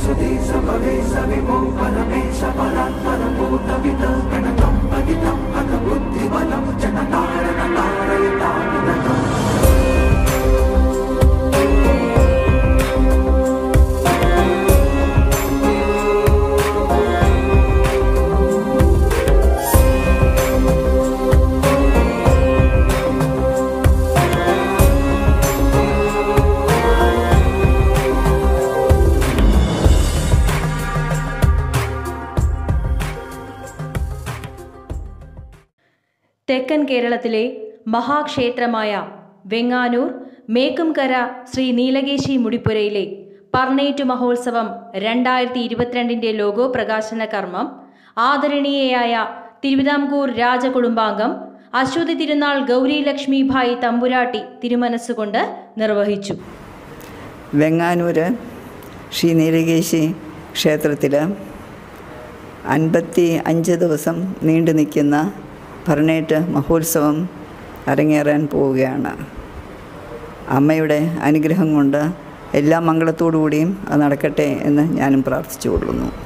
തെക്കൻ കേരളത്തിലെ മഹാക്ഷേത്രമായ വെങ്ങാനൂർ മേക്കുംകര ശ്രീ നീലകേശി മുടിപ്പുരയിലെ പർണേറ്റു മഹോത്സവം രണ്ടായിരത്തി ഇരുപത്തിരണ്ടിൻ്റെ ലോഗോ പ്രകാശന കർമ്മം ആദരണീയയായ തിരുവിതാംകൂർ രാജകുടുംബാംഗം അശ്വതി തിരുനാൾ ഗൗരി ലക്ഷ്മിഭായി തമ്പുരാട്ടി തിരുമനസ്സുകൊണ്ട് നിർവഹിച്ചു വെങ്ങാനൂർ ശ്രീ നീലകേശി ക്ഷേത്രത്തിൽ അൻപത്തി അഞ്ച് ദിവസം നീണ്ടു നിൽക്കുന്ന പറിനേറ്റ് മഹോത്സവം അരങ്ങേറാൻ പോവുകയാണ് അമ്മയുടെ അനുഗ്രഹം കൊണ്ട് എല്ലാ മംഗളത്തോടു കൂടിയും അത് നടക്കട്ടെ എന്ന് ഞാനും പ്രാർത്ഥിച്ചു കൊള്ളുന്നു